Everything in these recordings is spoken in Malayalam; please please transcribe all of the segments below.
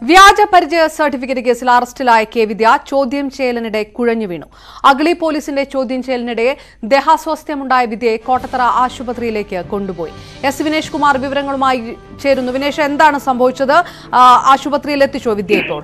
വ്യാജ പരിചയ സർട്ടിഫിക്കറ്റ് കേസിൽ അറസ്റ്റിലായ കെ വിദ്യ ചോദ്യം ചെയ്യലിനിടെ കുഴഞ്ഞു വീണു അഗളി പോലീസിന്റെ ചോദ്യം ചെയ്യലിനിടെ ദേഹാസ്വാസ്ഥ്യമുണ്ടായ വിദ്യയെ കോട്ടത്തറ ആശുപത്രിയിലേക്ക് കൊണ്ടുപോയി എസ് വിനേഷ് കുമാർ വിവരങ്ങളുമായി ചേരുന്നു വിനേഷ് എന്താണ് സംഭവിച്ചത് ആ, ആശുപത്രിയിൽ എത്തിച്ചോ വിദ്യ ഇപ്പോൾ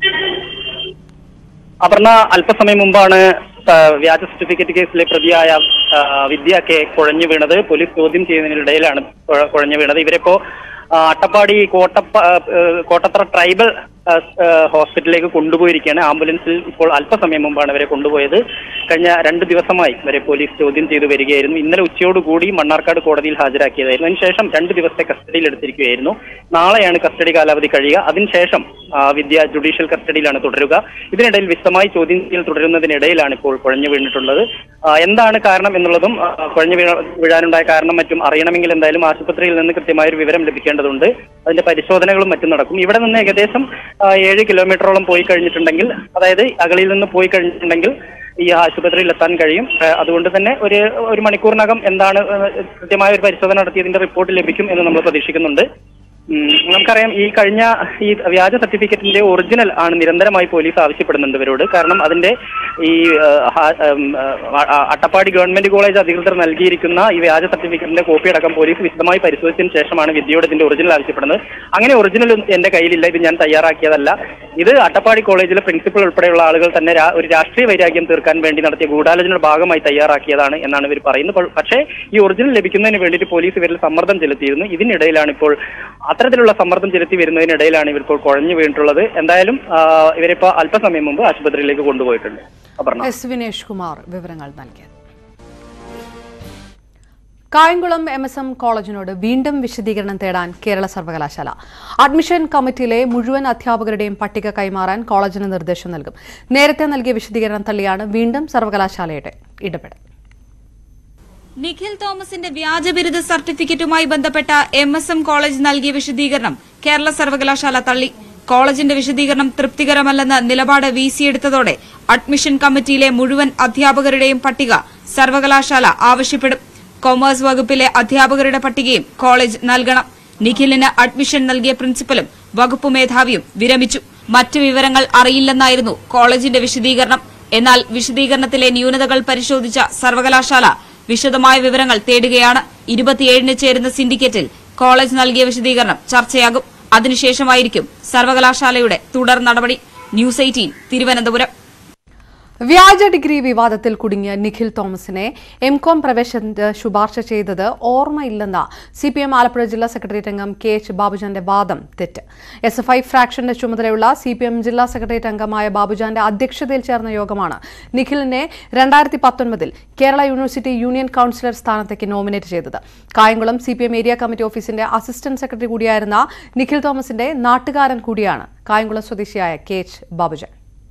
അപർണ അല്പസമയം മുമ്പാണ് ആ, വ്യാജ സർട്ടിഫിക്കറ്റ് കേസിലെ പ്രതിയായ ആ, വിദ്യ കെ കുഴഞ്ഞു വീണത് പോലീസ് ചോദ്യം ചെയ്യുന്നതിനിടയിലാണ് കുഴ- കുഴഞ്ഞു വീണത് ഇവരിപ്പോ ആ, അട്ടപ്പാടി കോട്ടപ്പ ആ, കോട്ടത്തറ ട്രൈബൽ ആ, ആ, ഹോസ്പിറ്റലിലേക്ക് കൊണ്ടുപോയിരിക്കുകയാണ് ആംബുലൻസിൽ ഇപ്പോൾ അല്പസമയം മുമ്പാണ് ഇവരെ കൊണ്ടുപോയത് കഴിഞ്ഞ രണ്ട് ദിവസമായി ഇവരെ പോലീസ് ചോദ്യം ചെയ്തു വരികയായിരുന്നു ഇന്നലെ ഉച്ചയോടുകൂടി മണ്ണാർക്കാട് കോടതിയിൽ ഹാജരാക്കിയതായിരുന്നു അതിനുശേഷം രണ്ട് ദിവസത്തെ കസ്റ്റഡിയിൽ എടുത്തിരിക്കുകയായിരുന്നു നാളെയാണ് കസ്റ്റഡി കാലാവധി കഴിയുക അതിനുശേഷം ആ, വിദ്യ ജുഡീഷ്യൽ കസ്റ്റഡിയിലാണ് തുടരുക ഇതിനിടയിൽ വിശദമായി ചോദ്യം ചെയ്യൽ തുടരുന്നതിനിടയിലാണ് ഇപ്പോൾ കുഴഞ്ഞു വീണിട്ടുള്ളത് ആ, എന്താണ് കാരണം എന്നുള്ളതും ആ, കുഴഞ്ഞു വീഴ വീഴാനുണ്ടായ കാരണം മറ്റും അറിയണമെങ്കിൽ എന്തായാലും ആശുപത്രിയിൽ നിന്ന് കൃത്യമായ ഒരു വിവരം ലഭിക്കേണ്ടതുണ്ട് അതിന്റെ പരിശോധനകളും മറ്റും നടക്കും ഇവിടെ നിന്ന് ഏകദേശം ആ, ഏഴ് കിലോമീറ്ററോളം പോയി കഴിഞ്ഞിട്ടുണ്ടെങ്കിൽ അതായത് അകളിയിൽ നിന്ന് പോയി കഴിഞ്ഞിട്ടുണ്ടെങ്കിൽ ഈ ആശുപത്രിയിൽ എത്താൻ കഴിയും ആ, അതുകൊണ്ട് തന്നെ ഒരു ഒരു മണിക്കൂറിനകം എന്താണ് ആ, കൃത്യമായ ഒരു പരിശോധന നടത്തിയതിന്റെ റിപ്പോർട്ട് ലഭിക്കും എന്ന് നമ്മൾ പ്രതീക്ഷിക്കുന്നുണ്ട് ഉം, നമുക്കറിയാം ഈ കഴിഞ്ഞ ഈ വ്യാജ സർട്ടിഫിക്കറ്റിന്റെ ഒറിജിനൽ ആണ് നിരന്തരമായി പോലീസ് ആവശ്യപ്പെടുന്നുണ്ട് ഇവരോട് കാരണം അതിന്റെ ഈ ആ, ഹാ- ഉം, ആ, ആ, അട്ടപ്പാടി ഗവൺമെന്റ് കോളേജ് അധികൃതർ നൽകിയിരിക്കുന്ന ഈ വ്യാജ സർട്ടിഫിക്കറ്റിന്റെ കോപ്പി അടക്കം പോലീസ് വിശദമായി പരിശോധിച്ചതിന് ശേഷമാണ് വിദ്യയോട് ഇതിന്റെ ഒറിജിനൽ ആവശ്യപ്പെടുന്നത് അങ്ങനെ ഒറിജിനൽ എന്റെ കയ്യിലില്ല ഇത് ഞാൻ തയ്യാറാക്കിയതല്ല ഇത് അട്ടപ്പാടി കോളേജിലെ പ്രിൻസിപ്പൽ ഉൾപ്പെടെയുള്ള ആളുകൾ തന്നെ രാ- ഒരു രാഷ്ട്രീയ വൈരാഗ്യം തീർക്കാൻ വേണ്ടി നടത്തിയ ഗൂഢാലോചനയുടെ ഭാഗമായി തയ്യാറാക്കിയതാണ് എന്നാണ് ഇവർ പറയുന്നത് അപ്പോൾ- പക്ഷേ ഈ ഒറിജിനൽ ലഭിക്കുന്നതിന് വേണ്ടിയിട്ട് പോലീസ് ഇവരിൽ സമ്മർദ്ദം ചെലുത്തിയിരുന്നു ഇതിനിടയിലാണ് ഇപ്പോൾ അത്തരത്തിലുള്ള സമ്മർദ്ദം ചെലുത്തി വരുന്നതിനിടയിലാണ് ഇവർ ഇപ്പോൾ കുഴഞ്ഞു വീണിട്ടുള്ളത് എന്തായാലും ആ, ഇവരിപ്പോ അല്പസമയം മുമ്പ് ആശുപത്രിയിലേക്ക് കൊണ്ടുപോയിട്ടുണ്ട് അപർണ എസ് വിനേഷ് കുമാർ വിവരങ്ങൾ നൽകിയത് കായംകുളം എം എസ് എം കോളേജിനോട് വീണ്ടും വിശദീകരണം തേടാൻ കേരള സർവകലാശാല അഡ്മിഷൻ കമ്മിറ്റിയിലെ മുഴുവൻ അധ്യാപകരുടെയും പട്ടിക കൈമാറാൻ കോളേജിന് നിർദ്ദേശം നൽകും നേരത്തെ നൽകിയ വിശദീകരണം തള്ളിയാണ് വീണ്ടും സർവകലാശാലയുടെ ഇടപെടൽ നിഖിൽ തോമസിന്റെ വ്യാജബിരുദ സർട്ടിഫിക്കറ്റുമായി ബന്ധപ്പെട്ട എം എസ് എം കോളേജ് നൽകിയ വിശദീകരണം കേരള സർവകലാശാല തള്ളി കോളേജിന്റെ വിശദീകരണം തൃപ്തികരമല്ലെന്ന് നിലപാട് വീശിയെടുത്തതോടെ അഡ്മിഷൻ കമ്മിറ്റിയിലെ മുഴുവൻ അധ്യാപകരുടെയും പട്ടിക സർവകലാശാല ആവശ്യപ്പെടും കൊമേഴ്സ് വകുപ്പിലെ അധ്യാപകരുടെ പട്ടികയും കോളേജ് നൽകണം നിഖിലിന് അഡ്മിഷൻ നൽകിയ പ്രിൻസിപ്പലും വകുപ്പ് മേധാവിയും വിരമിച്ചു മറ്റു വിവരങ്ങൾ അറിയില്ലെന്നായിരുന്നു കോളേജിന്റെ വിശദീകരണം എന്നാൽ വിശദീകരണത്തിലെ ന്യൂനതകൾ പരിശോധിച്ച സർവകലാശാല വിശദമായ വിവരങ്ങൾ തേടുകയാണ് ഇരുപത്തിയേഴിന് ചേരുന്ന സിൻഡിക്കേറ്റിൽ കോളേജ് നൽകിയ വിശദീകരണം ചർച്ചയാകും അതിനുശേഷമായിരിക്കും സർവകലാശാലയുടെ തുടർ നടപടി ന്യൂസ് എയ്റ്റീൻ തിരുവനന്തപുരം വ്യാജ ഡിഗ്രി വിവാദത്തിൽ കുടുങ്ങിയ നിഖിൽ തോമസിനെ എം കോം പ്രവേശനത്തിന് ശുപാർശ ചെയ്തത് ഓർമ്മയില്ലെന്ന സി പി എം ആലപ്പുഴ ജില്ലാ സെക്രട്ടേറിയറ്റ് അംഗം കെ എച്ച് ബാബുജാന്റെ വാദം തെറ്റ് എസ് എഫ് ഐ ഫ്രാക്ഷന്റെ ചുമതലയുള്ള സി പി എം ജില്ലാ സെക്രട്ടേറിയറ്റ് അംഗമായ ബാബുജാന്റെ അധ്യക്ഷതയിൽ ചേർന്ന യോഗമാണ് നിഖിലിനെ രണ്ടായിരത്തി പത്തൊൻപതിൽ കേരള യൂണിവേഴ്സിറ്റി യൂണിയൻ കൌൺസിലർ സ്ഥാനത്തേക്ക് നോമിനേറ്റ് ചെയ്തത് Kayamkulam C P M area committee ഓഫീസിന്റെ അസിസ്റ്റന്റ് സെക്രട്ടറി കൂടിയായിരുന്ന നിഖിൽ തോമസിന്റെ നാട്ടുകാരൻ കൂടിയാണ് കായംകുളം സ്വദേശിയായ കെ എച്ച് ബാബുജാൻ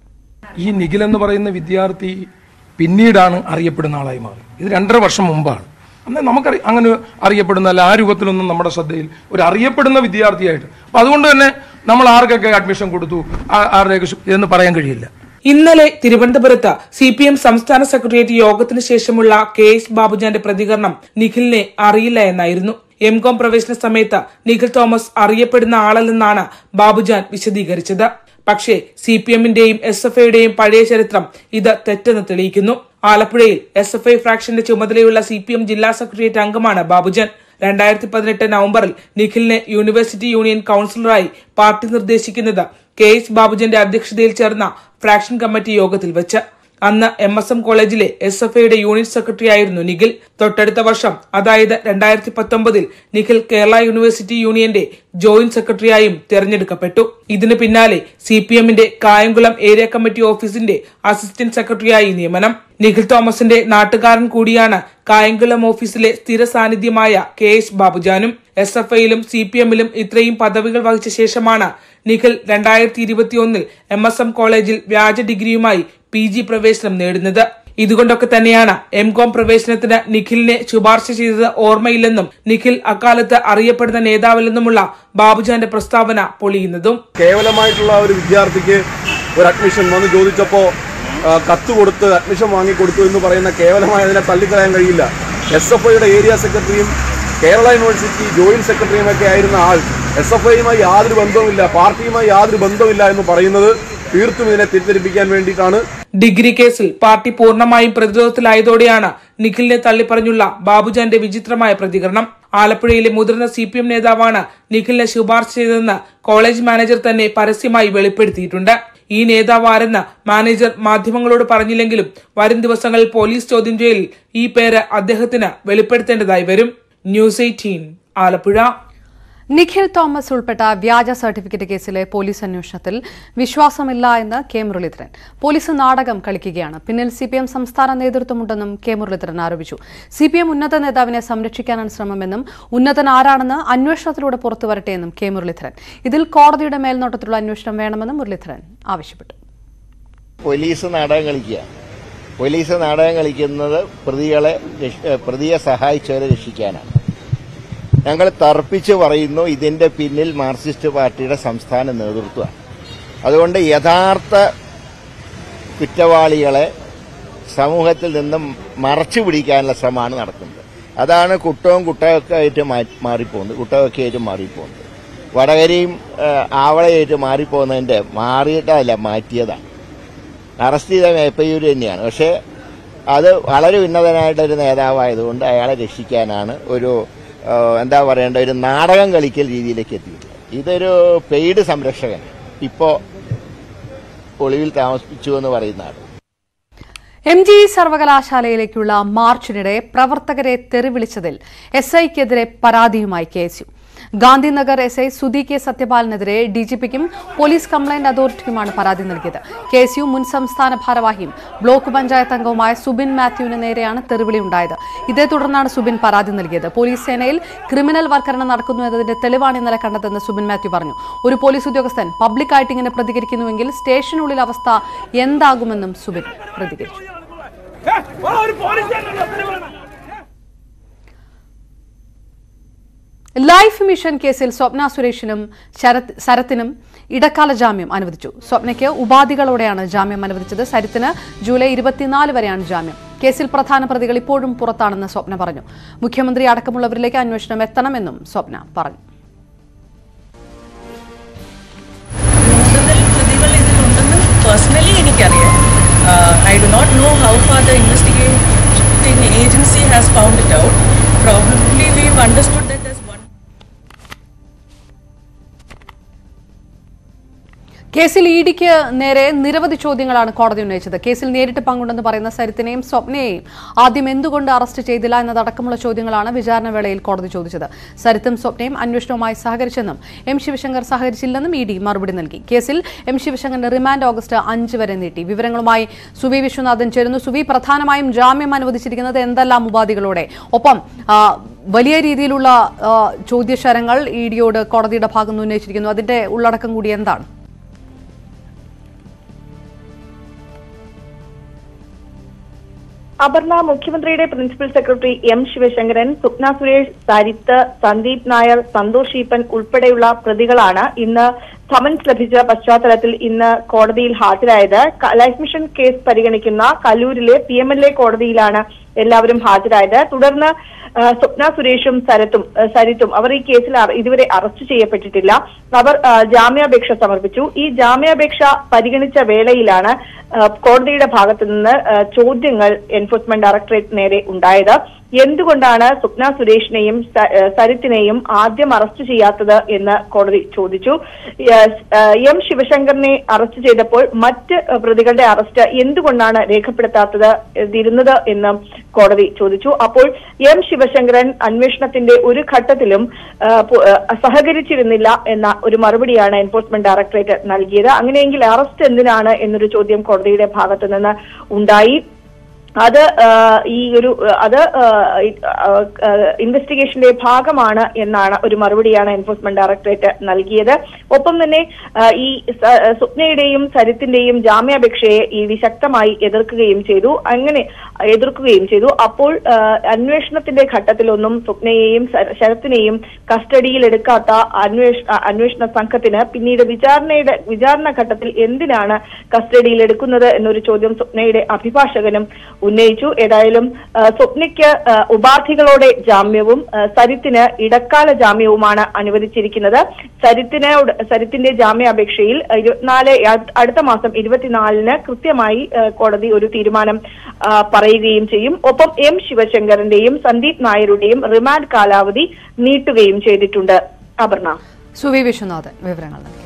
ഈ നിഖിൽ എന്ന് പറയുന്ന വിദ്യാർത്ഥി പിന്നീടാണ് അറിയപ്പെടുന്ന ആളായി മാറി ഇത് രണ്ടര വർഷം മുമ്പാണ് അന്ന് നമുക്കറി അങ്ങനെ അറിയപ്പെടുന്ന അല്ല ആ രൂപത്തിലൊന്നും നമ്മുടെ ശ്രദ്ധയിൽ ഒരു അറിയപ്പെടുന്ന വിദ്യാർത്ഥിയായിട്ട് അപ്പൊ അതുകൊണ്ട് തന്നെ നമ്മൾ ആർക്കൊക്കെ അഡ്മിഷൻ കൊടുത്തു ആ- ആരുടെയൊക്കെ ശു- എന്ന് പറയാൻ കഴിയില്ല ഇന്നലെ തിരുവനന്തപുരത്ത് സി പി എം സംസ്ഥാന സെക്രട്ടേറിയറ്റ് യോഗത്തിന് ശേഷമുള്ള കെ എസ് ബാബുജാന്റെ പ്രതികരണം നിഖിലിനെ അറിയില്ല എന്നായിരുന്നു എം കോം പ്രവേശന സമയത്ത് നിഖിൽ തോമസ് അറിയപ്പെടുന്ന ആളല്ലെന്നാണ് ബാബുജാൻ വിശദീകരിച്ചത് പക്ഷേ സി പി എമ്മിന്റെയും എസ് എഫ് ഐയുടെയും പഴയ ചരിത്രം ഇത് തെറ്റെന്ന് തെളിയിക്കുന്നു ആലപ്പുഴയിൽ എസ് എഫ് ഐ ഫ്രാക്ഷന്റെ ചുമതലയുള്ള സി പി എം ജില്ലാ സെക്രട്ടേറിയറ്റ് അംഗമാണ് ബാബുജാൻ രണ്ടായിരത്തി പതിനെട്ട് നവംബറിൽ നിഖിലിനെ യൂണിവേഴ്സിറ്റി യൂണിയൻ കൌൺസിലറായി പാർട്ടി നിർദ്ദേശിക്കുന്നത് കെ എസ് ബാബുജന്റെ അധ്യക്ഷതയിൽ ചേർന്ന ഫ്രാക്ഷൻ കമ്മിറ്റി യോഗത്തിൽ വെച്ച് അന്ന് എം എസ് എം കോളേജിലെ എസ് എഫ് ഐയുടെ യൂണിറ്റ് സെക്രട്ടറി ആയിരുന്നു നിഖിൽ തൊട്ടടുത്ത വർഷം അതായത് രണ്ടായിരത്തി പത്തൊമ്പതിൽ നിഖിൽ കേരള യൂണിവേഴ്സിറ്റി യൂണിയന്റെ ജോയിന്റ് സെക്രട്ടറിയായും തെരഞ്ഞെടുക്കപ്പെട്ടു ഇതിന് പിന്നാലെ സി പി എമ്മിന്റെ കായംകുളം ഏരിയ കമ്മിറ്റി ഓഫീസിന്റെ അസിസ്റ്റന്റ് സെക്രട്ടറിയായി നിയമനം നിഖിൽ തോമസിന്റെ നാട്ടുകാരൻ കൂടിയാണ് കായംകുളം ഓഫീസിലെ സ്ഥിര സാന്നിധ്യമായ കെ എസ് ബാബുജാനും എസ് എഫ് ഐയിലും സി പി എമ്മിലും ഇത്രയും പദവികൾ വഹിച്ച ശേഷമാണ് നിഖിൽ രണ്ടായിരത്തി ഇരുപത്തിയൊന്നിൽ എം എസ് എം കോളേജിൽ വ്യാജ ഡിഗ്രിയുമായി പി ജി പ്രവേശനം നേടുന്നത് ഇതുകൊണ്ടൊക്കെ തന്നെയാണ് എം കോം പ്രവേശനത്തിന് നിഖിലിനെ ശുപാർശ ചെയ്തത് ഓർമ്മയില്ലെന്നും നിഖിൽ അക്കാലത്ത് അറിയപ്പെടുന്ന നേതാവല്ലെന്നുമുള്ള ബാബുജാന്റെ പ്രസ്താവന പൊളിയുന്നതും കേവലമായിട്ടുള്ള ഒരു വിദ്യാർത്ഥിക്ക് ഒരു അഡ്മിഷൻ വന്ന് ചോദിച്ചപ്പോൾ കത്ത് കൊടുത്ത് അഡ്മിഷൻ വാങ്ങിക്കൊടുത്തു എന്ന് പറയുന്ന കേവലമായ അതിനെ തള്ളിക്കളയാൻ കഴിയില്ല എസ് എഫ് ഐയുടെ ഏരിയ സെക്രട്ടറിയും കേരള യൂണിവേഴ്സിറ്റി ജോയിന്റ് സെക്രട്ടറിയും ഒക്കെ ആയിരുന്ന ആൾ എസ് എഫ് ഐയുമായി യാതൊരു ബന്ധവുമില്ല പാർട്ടിയുമായി യാതൊരു ബന്ധവുമില്ല എന്ന് പറയുന്നത് തീർത്തും ഇതിനെ തെറ്റിദ്ധരിപ്പിക്കാൻ വേണ്ടിയിട്ടാണ് ഡിഗ്രി കേസിൽ പാർട്ടി പൂർണ്ണമായും പ്രതിരോധത്തിലായതോടെയാണ് നിഖിലിനെ തള്ളിപ്പറഞ്ഞുള്ള ബാബുജാന്റെ വിചിത്രമായ പ്രതികരണം ആലപ്പുഴയിലെ മുതിർന്ന സി പി എം നേതാവാണ് നിഖിലിനെ ശുപാർശ ചെയ്തതെന്ന് കോളേജ് മാനേജർ തന്നെ പരസ്യമായി വെളിപ്പെടുത്തിയിട്ടുണ്ട് ഈ നേതാവ് ആരെന്ന് മാനേജർ മാധ്യമങ്ങളോട് പറഞ്ഞില്ലെങ്കിലും വരും ദിവസങ്ങളിൽ പോലീസ് ചോദ്യം ചെയ്യലിൽ ഈ പേര് അദ്ദേഹത്തിന് വെളിപ്പെടുത്തേണ്ടതായി വരും ന്യൂസ് എയ്റ്റീൻ ആലപ്പുഴ നിഖിൽ തോമസ് ഉൾപ്പെട്ട വ്യാജ സർട്ടിഫിക്കറ്റ് കേസിലെ പോലീസ് അന്വേഷണത്തിൽ വിശ്വാസമില്ല എന്ന് കെ മുരളീധരൻ പോലീസ് നാടകം കളിക്കുകയാണ് പിന്നിൽ സി പി എം സംസ്ഥാന നേതൃത്വമുണ്ടെന്നും കെ മുരളീധരൻ ആരോപിച്ചു സി പി എം ഉന്നത നേതാവിനെ സംരക്ഷിക്കാനാണ് ശ്രമമെന്നും ഉന്നതൻ ആരാണെന്ന് അന്വേഷണത്തിലൂടെ പുറത്തുവരട്ടെയെന്നും കെ മുരളീധരൻ ഇതിൽ കോടതിയുടെ മേൽനോട്ടത്തിലുള്ള അന്വേഷണം വേണമെന്നും മുരളീധരൻ ആവശ്യപ്പെട്ടു പോലീസ് നാടകം കളിക്കുക പോലീസ് നാടകം കളിക്കുന്നത് പ്രതികളെ രക്ഷ- ഏഹ് പ്രതിയെ സഹായിച്ചവരെ രക്ഷിക്കാനാണ് ഞങ്ങൾ തർപ്പിച്ച് പറയുന്നു ഇതിന്റെ പിന്നിൽ മാർക്സിസ്റ്റ് പാർട്ടിയുടെ സംസ്ഥാന നേതൃത്വമാണ് അതുകൊണ്ട് യഥാർത്ഥ കുറ്റവാളികളെ സമൂഹത്തിൽ നിന്നും മറച്ചു പിടിക്കാനുള്ള ശ്രമമാണ് നടക്കുന്നത് അതാണ് കുട്ടവും കുട്ടമൊക്കെ ആയിട്ട് മാ- മാറിപ്പോകുന്നത് കുട്ടമൊക്കെ ആയിട്ട് മാറിപ്പോകുന്നത് വടകരയും ഏഹ്, ആവളയായിട്ട് മാറിപ്പോകുന്നതിന്റെ മാറിയിട്ടല്ല മാറ്റിയതാണ് അറസ്റ്റ് ചെയ്ത മേപ്പയ്യൂർ തന്നെയാണ് പക്ഷേ അത് വളരെ ഉന്നതനായിട്ടൊരു നേതാവായതുകൊണ്ട് അയാളെ രക്ഷിക്കാനാണ് ഒരു ആ, എന്താ പറയേണ്ട ഒരു നാടകം കളിക്കൽ രീതിയിലേക്ക് എത്തിയിട്ടുള്ളത് ഇതൊരു പെയ്ഡ് സംരക്ഷകൻ ഇപ്പോ ഒളിവിൽ താമസിപ്പിച്ചു എന്ന് പറയുന്നതാണ് എം ജി സർവകലാശാലയിലേക്കുള്ള മാർച്ചിനിടെ പ്രവർത്തകരെ തെറിവിളിച്ചതിൽ എസ് ഐക്കെതിരെ പരാതിയുമായി K S U Gandhinagar S I Sudhi K സത്യപാലിനെതിരെ ഡിജിപിക്കും പോലീസ് കംപ്ലയിന്റ് അതോറിറ്റിക്കുമാണ് പരാതി നൽകിയത് കെ എസ് യു മുൻ സംസ്ഥാന ഭാരവാഹിയും ബ്ലോക്ക് പഞ്ചായത്ത് അംഗവുമായ സുബിൻ മാത്യുവിന് നേരെയാണ് തെറിവിളി ഉണ്ടായത് ഇതേ തുടർന്നാണ് സുബിൻ പരാതി നൽകിയത് പോലീസ് സേനയിൽ ക്രിമിനൽ വൽക്കരണം നടക്കുന്നു എന്നതിന്റെ തെളിവാണ് ഇന്നലെ കണ്ടതെന്ന് സുബിൻ മാത്യു പറഞ്ഞു ഒരു പോലീസ് ഉദ്യോഗസ്ഥൻ പബ്ലിക്കായിട്ട് ഇങ്ങനെ പ്രതികരിക്കുന്നുവെങ്കിൽ സ്റ്റേഷനുള്ളിൽ അവസ്ഥ എന്താകുമെന്നും സുബിൻ പ്രതികരിച്ചു ലൈഫ് മിഷൻ കേസിൽ സ്വപ്ന സുരേഷിനും ശരത് ശരത്തിനും ഇടക്കാല ജാമ്യം അനുവദിച്ചു സ്വപ്നയ്ക്ക് ഉപാധികളോടെയാണ് ജാമ്യം അനുവദിച്ചത് ശരത്തിന് ജൂലൈ ഇരുപത്തിനാല് വരെയാണ് ജാമ്യം കേസിൽ പ്രധാന പ്രതികൾ ഇപ്പോഴും പുറത്താണെന്ന് സ്വപ്ന പറഞ്ഞു മുഖ്യമന്ത്രി അടക്കമുള്ളവരിലേക്ക് അന്വേഷണം എത്തണമെന്നും സ്വപ്ന പറഞ്ഞു കൂടുതൽ പ്രതികൾ ഇതിലുണ്ടെന്ന് പേഴ്സണലി എനിക്കറിയാം I do not know how far the investigating agency has found it out probably we understood that as one കേസിൽ ഇ ഡിക്ക് നേരെ നിരവധി ചോദ്യങ്ങളാണ് കോടതി ഉന്നയിച്ചത് കേസിൽ നേരിട്ട് പങ്കുണ്ടെന്ന് പറയുന്ന സരിത്തിനെയും സ്വപ്നയെയും ആദ്യം എന്തുകൊണ്ട് അറസ്റ്റ് ചെയ്തില്ല എന്നതടക്കമുള്ള ചോദ്യങ്ങളാണ് വിചാരണ വേളയിൽ കോടതി ചോദിച്ചത് സരിത്തും സ്വപ്നയും അന്വേഷണവുമായി സഹകരിച്ചെന്നും എം ശിവശങ്കർ സഹകരിച്ചില്ലെന്നും ഇ ഡി മറുപടി നൽകി കേസിൽ എം ശിവശങ്കറിന്റെ റിമാൻഡ് ഓഗസ്റ്റ് അഞ്ച് വരെ നീട്ടി വിവരങ്ങളുമായി സുവി വിശ്വനാഥൻ ചേരുന്നു സുവി പ്രധാനമായും ജാമ്യം അനുവദിച്ചിരിക്കുന്നത് എന്തെല്ലാം ഉപാധികളോടെ ഒപ്പം ആ, വലിയ രീതിയിലുള്ള ആ, ചോദ്യശരങ്ങൾ ഇ ഡിയോട് കോടതിയുടെ ഭാഗത്ത് ഉന്നയിച്ചിരിക്കുന്നു അതിന്റെ ഉള്ളടക്കം കൂടി എന്താണ് അപർണ മുഖ്യമന്ത്രിയുടെ principal secretary M Sivasankaran Swapna Suresh Sarith Sandeep Nair Santhosh Eappen ഉൾപ്പെടെയുള്ള പ്രതികളാണ് ഇന്ന് സമൻസ് ലഭിച്ച പശ്ചാത്തലത്തിൽ ഇന്ന് കോടതിയിൽ ഹാജരായത് ക- ലൈഫ് മിഷൻ കേസ് പരിഗണിക്കുന്ന കല്ലൂരിലെ പി എം എൽ എ കോടതിയിലാണ് എല്ലാവരും ഹാജരായത് തുടർന്ന് ആ, സ്വപ്ന സുരേഷും സരത്തും ആ, സരിത്തും അവർ ഈ കേസിൽ അറ- ഇതുവരെ അറസ്റ്റ് ചെയ്യപ്പെട്ടിട്ടില്ല അവർ ആ, ജാമ്യാപേക്ഷ സമർപ്പിച്ചു ഈ ജാമ്യാപേക്ഷ പരിഗണിച്ച വേളയിലാണ് ആ, കോടതിയുടെ ഭാഗത്തു നിന്ന് ആ, ചോദ്യങ്ങൾ എൻഫോഴ്സ്മെന്റ് ഡയറക്ടറേറ്റ് നേരെ ഉണ്ടായത് എന്തുകൊണ്ടാണ് സ്വപ്ന സുരേഷിനെയും സ- ആ, സരിത്തിനെയും ആദ്യം അറസ്റ്റ് ചെയ്യാത്തത് എന്ന് കോടതി ചോദിച്ചു ആ, ആ, എം ശിവശങ്കറിനെ അറസ്റ്റ് ചെയ്തപ്പോൾ മറ്റ് പ്രതികളുടെ അറസ്റ്റ് എന്തുകൊണ്ടാണ് രേഖപ്പെടുത്താത്തത് ഇരുന്നത് എന്ന് കോടതി ചോദിച്ചു അപ്പോൾ എം ശിവശങ്കരൻ അന്വേഷണത്തിന്റെ ഒരു ഘട്ടത്തിലും ആ, പു- ആ, സഹകരിച്ചിരുന്നില്ല എന്ന ഒരു മറുപടിയാണ് എൻഫോഴ്സ്മെന്റ് ഡയറക്ടറേറ്റ് നൽകിയത് അങ്ങനെയെങ്കിൽ അറസ്റ്റ് എന്തിനാണ് എന്നൊരു ചോദ്യം കോടതിയുടെ ഭാഗത്തു നിന്ന് ഉണ്ടായി അത് ആ, ഈ ഒരു അത് ഇൻവെസ്റ്റിഗേഷന്റെ ഭാഗമാണ് എന്നാണ് ഒരു മറുപടിയാണ് എൻഫോഴ്സ്മെന്റ് ഡയറക്ടറേറ്റ് നൽകിയത് ഒപ്പം തന്നെ ആ, ഈ സ- സ്വപ്നയുടെയും സരിത്തിന്റെയും ജാമ്യാപേക്ഷയെ ഈ ഡി ശക്തമായി എതിർക്കുകയും ചെയ്തു അങ്ങനെ എതിർക്കുകയും ചെയ്തു അപ്പോൾ ആ, അന്വേഷണത്തിന്റെ ഘട്ടത്തിലൊന്നും സ്വപ്നയെയും സ- ശരത്തിനെയും കസ്റ്റഡിയിലെടുക്കാത്ത അന്വേഷ അന്വേഷണ സംഘത്തിന് പിന്നീട് വിചാരണയുടെ വിചാരണ ഘട്ടത്തിൽ എന്തിനാണ് കസ്റ്റഡിയിൽ എടുക്കുന്നത് എന്നൊരു ചോദ്യം സ്വപ്നയുടെ അഭിഭാഷകനും ഉന്നയിച്ചു ഏതായാലും ആ, സ്വപ്നയ്ക്ക് ആ, ഉപാധികളോടെ ജാമ്യവും ആ, സരിത്തിന് ഇടക്കാല ജാമ്യവുമാണ് അനുവദിച്ചിരിക്കുന്നത് സരിത്തിന് സരിത്തിന്റെ ജാമ്യാപേക്ഷയിൽ ഇരുപത്തിനാല് അ- അടുത്ത മാസം ഇരുപത്തിനാലിന് കൃത്യമായി ആ, കോടതി ഒരു തീരുമാനം ആ, പറയുകയും ചെയ്യും ഒപ്പം എം ശിവശങ്കറിന്റെയും സന്ദീപ് നായരുടെയും റിമാൻഡ് കാലാവധി നീട്ടുകയും ചെയ്തിട്ടുണ്ട് അപർണ സുവി വിശ്വനാഥൻ വിവരങ്ങൾ നൽകി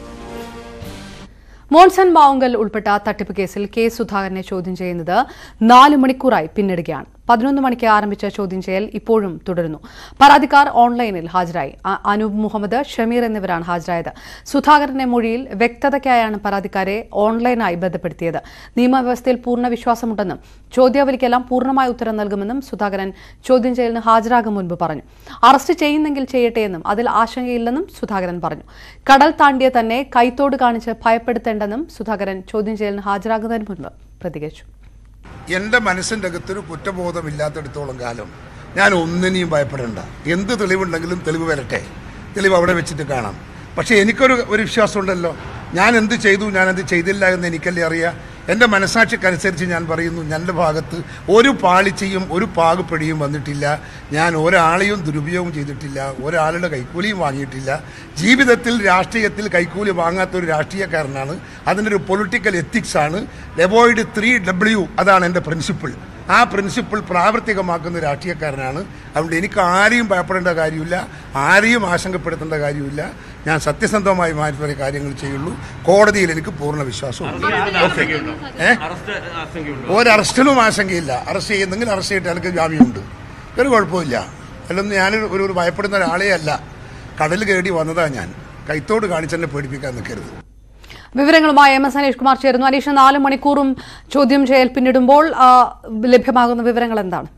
മോൺസൺ മാവുങ്കൽ ഉൾപ്പെട്ട തട്ടിപ്പ് കേസിൽ കെ സുധാകരനെ ചോദ്യം ചെയ്യുന്നത് നാല് മണിക്കൂറായി പിന്നിടുകയാണ് പതിനൊന്ന് മണിക്ക് ആരംഭിച്ച ചോദ്യം ചെയ്യൽ ഇപ്പോഴും തുടരുന്നു പരാതിക്കാർ ഓൺലൈനിൽ ഹാജരായി അ- അനൂപ് മുഹമ്മദ് ഷമീർ എന്നിവരാണ് ഹാജരായത് സുധാകരന്റെ മൊഴിയിൽ വ്യക്തതയ്ക്കായാണ് പരാതിക്കാരെ ഓൺലൈനായി ബന്ധപ്പെടുത്തിയത് നിയമവ്യവസ്ഥയിൽ പൂർണ്ണ വിശ്വാസമുണ്ടെന്നും ചോദ്യാവലിക്കെല്ലാം പൂർണ്ണമായ ഉത്തരം നൽകുമെന്നും സുധാകരൻ ചോദ്യം ചെയ്യലിന് ഹാജരാകും മുൻപ് പറഞ്ഞു അറസ്റ്റ് ചെയ്യുന്നെങ്കിൽ ചെയ്യട്ടെ എന്നും അതിൽ ആശങ്കയില്ലെന്നും സുധാകരൻ പറഞ്ഞു കടൽ താണ്ടിയ തന്നെ കൈത്തോട് കാണിച്ച് ഭയപ്പെടുത്തേണ്ടെന്നും സുധാകരൻ ചോദ്യം ചെയ്യലിന് ഹാജരാകുന്നതിന് മുൻപ് പ്രതികരിച്ചു എൻ്റെ മനസ്സിൻ്റെ അകത്തൊരു കുറ്റബോധമില്ലാത്തിടത്തോളം കാലം ഞാൻ ഒന്നിനെയും ഭയപ്പെടേണ്ട എന്ത് തെളിവുണ്ടെങ്കിലും തെളിവ് വരട്ടെ തെളിവ് അവിടെ വെച്ചിട്ട് കാണാം പക്ഷേ എനിക്കൊരു ഒരു വിശ്വാസമുണ്ടല്ലോ ഞാൻ എന്ത് ചെയ്തു ഞാൻ എന്ത് ചെയ്തില്ല എന്ന് എനിക്കല്ലേ അറിയാം എൻ്റെ മനസാക്ഷിക്കനുസരിച്ച് ഞാൻ പറയുന്നു എൻ്റെ ഭാഗത്ത് ഒരു പാളിച്ചയും ഒരു പാകുപ്പടിയും വന്നിട്ടില്ല ഞാൻ ഒരാളെയും ദുരുപയോഗം ചെയ്തിട്ടില്ല ഒരാളുടെ കൈക്കൂലിയും വാങ്ങിയിട്ടില്ല ജീവിതത്തിൽ രാഷ്ട്രീയത്തിൽ കൈക്കൂലി വാങ്ങാത്ത ഒരു രാഷ്ട്രീയക്കാരനാണ് അതിൻ്റെ ഒരു പൊളിറ്റിക്കൽ എത്തിക്സ് ആണ് ഡെവോയിഡ് ത്രീ ഡബ്ല്യു അതാണ് എൻ്റെ പ്രിൻസിപ്പിൾ ആ പ്രിൻസിപ്പിൾ പ്രാവർത്തികമാക്കുന്ന രാഷ്ട്രീയക്കാരനാണ് അതുകൊണ്ട് എനിക്ക് ആരെയും ഭയപ്പെടേണ്ട കാര്യമില്ല ആരെയും ആശങ്കപ്പെടുത്തേണ്ട കാര്യമില്ല ഞാൻ സത്യസന്ധമായി മാത്രമേ കാര്യങ്ങൾ ചെയ്യുള്ളൂ കോടതിയിൽ എനിക്ക് പൂർണ്ണ വിശ്വാസമുണ്ട് ഓക്കെ ഏ ഒരു അറസ്റ്റിനും ആശങ്കയില്ല അറസ്റ്റ് ചെയ്യുന്നെങ്കിൽ അറസ്റ്റ് ചെയ്തിട്ട് അയാൾക്ക് ജാമ്യമുണ്ട് ഒരു കുഴപ്പമില്ല അല്ലൊന്നും ഞാൻ ഒരു ഒരു ഭയപ്പെടുന്ന ഒരാളേ അല്ല കടൽ കയറി വന്നതാണ് ഞാൻ കൈത്തോട് കാണിച്ചെന്നെ പേടിപ്പിക്കാൻ നിൽക്കരുത് വിവരങ്ങളുമായി എം എസ് അനീഷ് കുമാർ ചേരുന്നു അനീഷ് നാല് മണിക്കൂറും ചോദ്യം ചെയ്യൽ പിന്നിടുമ്പോൾ ആ, ലഭ്യമാകുന്ന വിവരങ്ങൾ എന്താണ്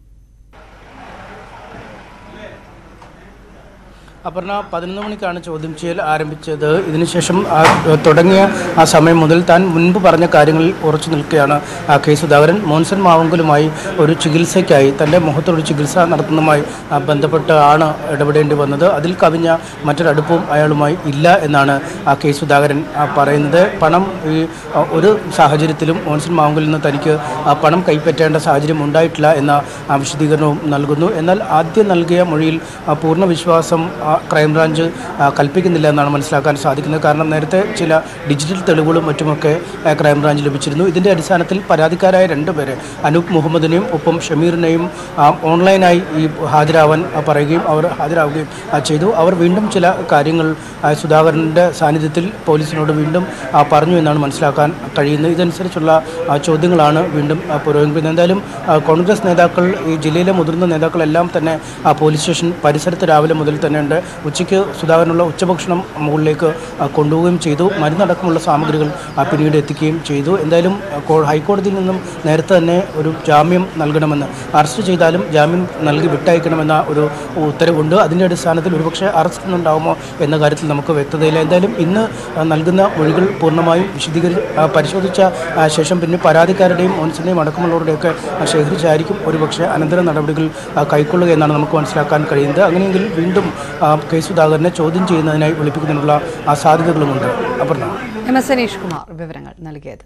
അപർണ പതിനൊന്ന് മണിക്കാണ് ചോദ്യം ചെയ്യൽ ആരംഭിച്ചത് ഇതിനുശേഷം ആ, തുടങ്ങിയ ആ സമയം മുതൽ താൻ മുൻപ് പറഞ്ഞ കാര്യങ്ങളിൽ ഉറച്ചു നിൽക്കുകയാണ് ആ, കെ സുധാകരൻ മോൻസൺ മാവങ്കലുമായി ഒരു ചികിത്സയ്ക്കായി തൻ്റെ മുഖത്തൊരു ചികിത്സ നടത്തുന്നതുമായി ആ, ബന്ധപ്പെട്ട് ആണ് ഇടപെടേണ്ടി വന്നത് അതിൽ കവിഞ്ഞ മറ്റൊരടുപ്പവും അയാളുമായി ഇല്ല എന്നാണ് ആ, കെ സുധാകരൻ ആ, പറയുന്നത് പണം ഈ ആ, ഒരു സാഹചര്യത്തിലും മോൻസൺ മാവങ്കലിൽ നിന്ന് തനിക്ക് ആ, പണം കൈപ്പറ്റേണ്ട സാഹചര്യം ഉണ്ടായിട്ടില്ല എന്ന ആ, വിശദീകരണവും നൽകുന്നു എന്നാൽ ആദ്യം നൽകിയ മൊഴിയിൽ ആ, പൂർണ്ണ വിശ്വാസം ആ, ക്രൈംബ്രാഞ്ച് ആ, കൽപ്പിക്കുന്നില്ല എന്നാണ് മനസ്സിലാക്കാൻ സാധിക്കുന്നത് കാരണം നേരത്തെ ചില ഡിജിറ്റൽ തെളിവുകളും മറ്റുമൊക്കെ ആ, ക്രൈംബ്രാഞ്ച് ലഭിച്ചിരുന്നു ഇതിൻ്റെ അടിസ്ഥാനത്തിൽ പരാതിക്കാരായ രണ്ടുപേരെ അനൂപ് മുഹമ്മദിനെയും ഒപ്പം ഷമീറിനെയും ആ, ഓൺലൈനായി ഈ ഹാജരാവാൻ ആ, പറയുകയും അവർ ഹാജരാവുകയും ആ, ചെയ്തു അവർ വീണ്ടും ചില കാര്യങ്ങൾ ആ, സുധാകരൻ്റെ സാന്നിധ്യത്തിൽ പോലീസിനോട് വീണ്ടും ആ, പറഞ്ഞു എന്നാണ് മനസ്സിലാക്കാൻ കഴിയുന്നത് ഇതനുസരിച്ചുള്ള ആ, ചോദ്യങ്ങളാണ് വീണ്ടും ആ, പുരോഗമിക്കുന്നത് എന്തായാലും ആ, കോൺഗ്രസ് നേതാക്കൾ ഈ ജില്ലയിലെ മുതിർന്ന നേതാക്കളെല്ലാം തന്നെ ആ, പോലീസ് സ്റ്റേഷൻ പരിസരത്ത് രാവിലെ മുതൽ തന്നെ ഉണ്ട് ഉച്ചയ്ക്ക് സുധാകരനുള്ള ഉച്ചഭക്ഷണം മുകളിലേക്ക് ആ, കൊണ്ടുപോവുകയും ചെയ്തു മരുന്നടക്കമുള്ള സാമഗ്രികൾ ആ, പിന്നീട് എത്തിക്കുകയും ചെയ്തു എന്തായാലും ആ, കോ- ഹൈക്കോടതിയിൽ നിന്നും നേരത്തെ തന്നെ ഒരു ജാമ്യം നൽകണമെന്ന് അറസ്റ്റ് ചെയ്താലും ജാമ്യം നൽകി വിട്ടയക്കണമെന്ന ഒരു ഉത്തരവുണ്ട് അതിൻ്റെ അടിസ്ഥാനത്തിൽ ഒരുപക്ഷെ അറസ്റ്റ് ഉണ്ടാകുമോ എന്ന കാര്യത്തിൽ നമുക്ക് വ്യക്തതയില്ല എന്തായാലും ഇന്ന് ആ, നൽകുന്ന മൊഴികൾ പൂർണ്ണമായും വിശദീകരി ആ, പരിശോധിച്ച ആ, ശേഷം പിന്നെ പരാതിക്കാരുടെയും മോൻസിൻ്റെയും അടക്കമുള്ളവരുടെയൊക്കെ ആ, ശേഖരിച്ചായിരിക്കും ഒരുപക്ഷെ അനന്തര നടപടികൾ ആ, കൈക്കൊള്ളുക എന്നാണ് നമുക്ക് മനസ്സിലാക്കാൻ കഴിയുന്നത് അങ്ങനെയെങ്കിൽ വീണ്ടും ആ, കെ സുധാകരനെ ചോദ്യം ചെയ്യുന്നതിനായി വിളിപ്പിക്കുന്നതിനുള്ള ആ സാധ്യതകളുമുണ്ട് അപർണ എം എസ് അനീഷ് കുമാർ വിവരങ്ങൾ നൽകിയത്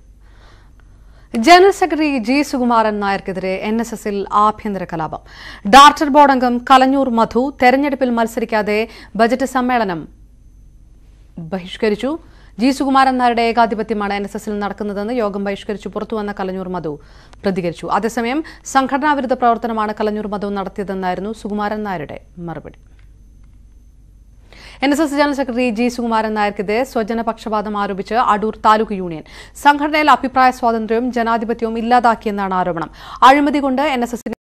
ജനറൽ സെക്രട്ടറി ജി സുകുമാരൻ നായർക്കെതിരെ എൻ എസ് എസിൽ ആഭ്യന്തര കലാപം ഡാർട്ടർ ബോർഡ് അംഗം കലഞ്ഞൂർ മധു തെരഞ്ഞെടുപ്പിൽ മത്സരിക്കാതെ ബജറ്റ് സമ്മേളനം ബഹിഷ്കരിച്ചു ജി സുകുമാരൻ നായരുടെ ഏകാധിപത്യമാണ് എൻ എസ് എസിൽ നടക്കുന്നതെന്ന് യോഗം ബഹിഷ്കരിച്ചു പുറത്തുവന്ന കലഞ്ഞൂർ മധു പ്രതികരിച്ചു അതേസമയം സംഘടനാവിരുദ്ധ പ്രവർത്തനമാണ് കലഞ്ഞൂർ മധു നടത്തിയതെന്നായിരുന്നു സുകുമാരൻ നായരുടെ മറുപടി N S S general secretary G Sukumaran നായർക്കെതിരെ സ്വജന പക്ഷപാതം ആരോപിച്ച് അടൂർ താലൂക്ക് യൂണിയൻ സംഘടനയിൽ അഭിപ്രായ സ്വാതന്ത്ര്യവും ജനാധിപത്യവും ഇല്ലാതാക്കിയെന്നാണ് ആരോപണം അഴിമതി കൊണ്ട് എൻ എസ് എസിന്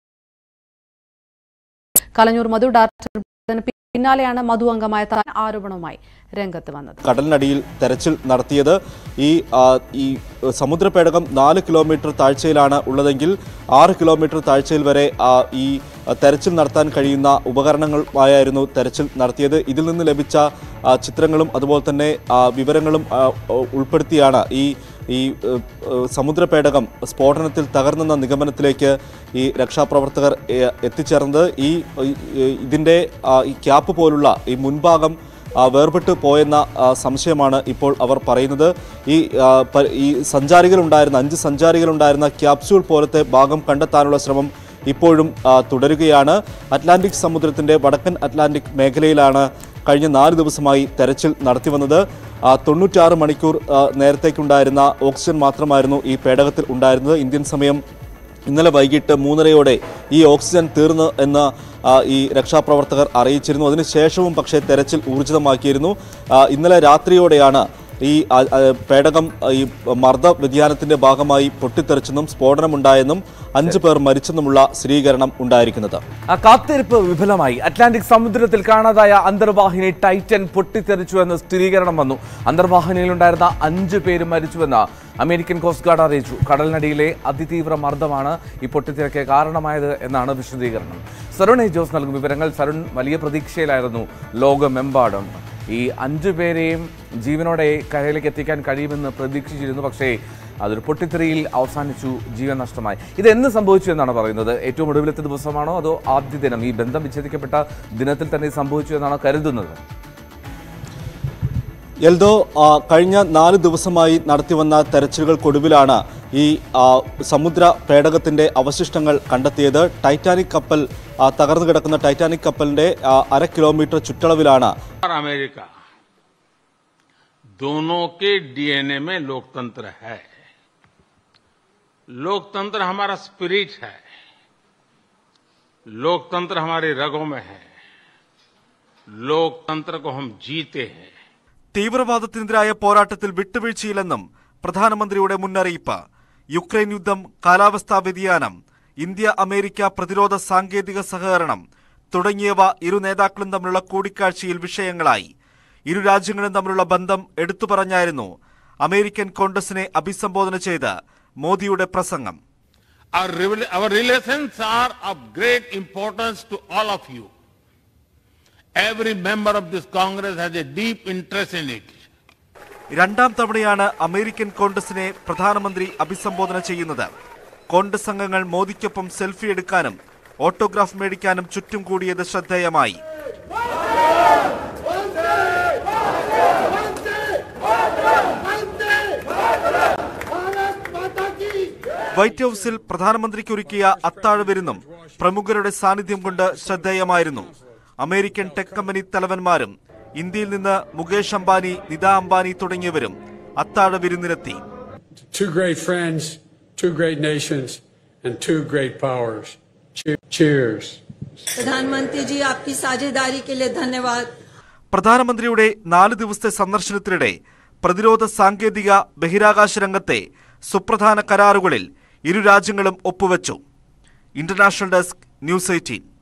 കലഞ്ഞൂർ മധു ഡയറക്ടർ പിന്നാലെയാണ് മധു അംഗമായ താൻ ആരോപണവുമായി രംഗത്ത് വന്നത് കടലിനടിയിൽ തെരച്ചിൽ നടത്തിയത് ഈ ആ, ഈ സമുദ്രപേടകം നാല് കിലോമീറ്റർ താഴ്ചയിലാണ് ഉള്ളതെങ്കിൽ ആറ് കിലോമീറ്റർ താഴ്ചയിൽ വരെ ആ, ഈ തെരച്ചിൽ നടത്താൻ കഴിയുന്ന ഉപകരണങ്ങളുമായിരുന്നു തെരച്ചിൽ നടത്തിയത് ഇതിൽ നിന്ന് ലഭിച്ച ആ, ചിത്രങ്ങളും അതുപോലെ തന്നെ ആ, വിവരങ്ങളും ആ, ഉൾപ്പെടുത്തിയാണ് ഈ ഈ ഏഹ്, ഏഹ്, സമുദ്രപേടകം സ്ഫോടനത്തിൽ തകർന്നെന്ന നിഗമനത്തിലേക്ക് ഈ രക്ഷാപ്രവർത്തകർ ഏഹ്, എത്തിച്ചേർന്നത് ഈ ഈ- ഇതിൻ്റെ ആ, ഈ ക്യാപ്പ് പോലുള്ള ഈ മുൻഭാഗം ആ, വേർപെട്ട് പോയെന്ന ആ, സംശയമാണ് ഇപ്പോൾ അവർ പറയുന്നത് ഈ ആ, പ- ഈ സഞ്ചാരികളുണ്ടായിരുന്ന അഞ്ച് സഞ്ചാരികളുണ്ടായിരുന്ന ക്യാപ്സ്യൂൾ പോലത്തെ ഭാഗം കണ്ടെത്താനുള്ള ശ്രമം ഇപ്പോഴും ആ, തുടരുകയാണ് അറ്റ്ലാന്റിക് സമുദ്രത്തിൻ്റെ വടക്കൻ അറ്റ്ലാന്റിക് മേഖലയിലാണ് കഴിഞ്ഞ നാല് ദിവസമായി തെരച്ചിൽ നടത്തി വന്നത് ആ, തൊണ്ണൂറ്റാറ് മണിക്കൂർ ആ, നേരത്തേക്കുണ്ടായിരുന്ന ഓക്സിജൻ മാത്രമായിരുന്നു ഈ പേടകത്തിൽ ഉണ്ടായിരുന്നത് ഇന്ത്യൻ സമയം ഇന്നലെ വൈകിട്ട് മൂന്നരയോടെ ഈ ഓക്സിജൻ തീർന്നു എന്ന് ആ, ഈ രക്ഷാപ്രവർത്തകർ അറിയിച്ചിരുന്നു അതിനുശേഷവും പക്ഷേ തെരച്ചിൽ ഊർജിതമാക്കിയിരുന്നു ആ, ഇന്നലെ രാത്രിയോടെയാണ് ഈ ആ, ആ, പേടകം ആ, ഈ മർദ്ദ വ്യതിയാനത്തിന്റെ ഭാഗമായി പൊട്ടിത്തെറിച്ചെന്നും സ്ഫോടനമുണ്ടായെന്നും അഞ്ചു പേർ മരിച്ചെന്നുമുള്ള സ്ഥിരീകരണം ഉണ്ടായിരിക്കുന്നത് ആ കാത്തിരിപ്പ് വിഫലമായി അറ്റ്ലാന്റിക് സമുദ്രത്തിൽ കാണാതായ അന്തർവാഹിനി ടൈറ്റൻ പൊട്ടിത്തെറിച്ചുവെന്ന് സ്ഥിരീകരണം വന്നു അന്തർവാഹിനിയിലുണ്ടായിരുന്ന അഞ്ച് പേര് മരിച്ചുവെന്ന് അമേരിക്കൻ കോസ്റ്റ് ഗാർഡ് അറിയിച്ചു കടലിനടിയിലെ അതിതീവ്ര മർദ്ദമാണ് ഈ പൊട്ടിത്തെറിക്ക് കാരണമായത് എന്നാണ് വിശദീകരണം സരുൺ എ ജോസ് നൽകും വിവരങ്ങൾ സരുൺ വലിയ പ്രതീക്ഷയിലായിരുന്നു ലോകമെമ്പാടും ഈ അഞ്ചു പേരെയും ജീവനോടെ കരയിലേക്ക് എത്തിക്കാൻ കഴിയുമെന്ന് പ്രതീക്ഷിച്ചിരുന്നു പക്ഷേ അതൊരു പൊട്ടിത്തെറിയിൽ അവസാനിച്ചു ജീവൻ നഷ്ടമായി ഇത് എന്ന് സംഭവിച്ചു എന്നാണ് പറയുന്നത് ഏറ്റവും ഒടുവിലത്തെ ദിവസമാണോ അതോ ആദ്യ ദിനം ഈ ബന്ധം വിച്ഛേദിക്കപ്പെട്ട ദിനത്തിൽ തന്നെ ഇത് സംഭവിച്ചു എന്നാണോ കരുതുന്നത് എൽദോ ആ, കഴിഞ്ഞ നാല് ദിവസമായി നടത്തിവന്ന തെരച്ചിലുകൾക്കൊടുവിലാണ് ഈ ആ, സമുദ്ര പേടകത്തിന്റെ അവശിഷ്ടങ്ങൾ കണ്ടെത്തിയത് ടൈറ്റാനിക് കപ്പൽ ആ, തകർന്നു കിടക്കുന്ന ടൈറ്റാനിക് കപ്പലിന്റെ ആ, അര കിലോമീറ്റർ ചുറ്റളവിലാണ് और अमेरिका दोनों के डीएनए में लोकतंत्र है लोकतंत्र हमारा स्पिरिट है लोकतंत्र हमारी रगों में है लोकतंत्र को हम जीते हैं തീവ്രവാദത്തിനെതിരായ പോരാട്ടത്തിൽ വിട്ടുവീഴ്ചയില്ലെന്നും പ്രധാനമന്ത്രിയുടെ മുന്നറിയിപ്പ് യുക്രൈൻ യുദ്ധം കാലാവസ്ഥാ വ്യതിയാനം ഇന്ത്യ അമേരിക്ക പ്രതിരോധ സാങ്കേതിക സഹകരണം തുടങ്ങിയവ ഇരു നേതാക്കളും തമ്മിലുള്ള കൂടിക്കാഴ്ചയിൽ വിഷയങ്ങളായി ഇരു രാജ്യങ്ങളും തമ്മിലുള്ള ബന്ധം എടുത്തു പറഞ്ഞായിരുന്നു അമേരിക്കൻ കോൺഗ്രസിനെ അഭിസംബോധന ചെയ്ത് മോദിയുടെ പ്രസംഗം Our, rela- our relations are of great importance to all of you. Every member of this Congress has a deep interest in it. രണ്ടാം തവണയാണ് അമേരിക്കൻ കോൺഗ്രസിനെ പ്രധാനമന്ത്രി അഭിസംബോധന ചെയ്യുന്നത് കോൺഗ്രസ് അംഗങ്ങൾ മോദിക്കൊപ്പം സെൽഫി എടുക്കാനും ഓട്ടോഗ്രാഫ് മേടിക്കാനും ചുറ്റും കൂടിയത് ശ്രദ്ധേയമായി വൈറ്റ് ഹൌസിൽ പ്രധാനമന്ത്രിക്ക് ഒരുക്കിയ അത്താഴ വിരുന്നും പ്രമുഖരുടെ സാന്നിധ്യം കൊണ്ട് ശ്രദ്ധേയമായിരുന്നു അമേരിക്കൻ ടെക് കമ്പനി തലവന്മാരും ഇന്ത്യയിൽ നിന്ന് മുകേഷ് അംബാനി നിത അംബാനി തുടങ്ങിയവരും അത്താഴ വിരുന്നിനെത്തി two great friends, two great nations, and two great powers. Che- Cheers. प्रधानमंत्री जी आपकी साझेदारी के लिए धन्यवाद പ്രധാനമന്ത്രിയുടെ നാല് ദിവസത്തെ സന്ദർശനത്തിനിടെ പ്രതിരോധ സാങ്കേതിക ബഹിരാകാശ രംഗത്തെ സുപ്രധാന കരാറുകളിൽ ഇരു രാജ്യങ്ങളും ഒപ്പുവെച്ചു ഇന്റർനാഷണൽ ഡെസ്ക് ന്യൂസ് എയ്റ്റീൻ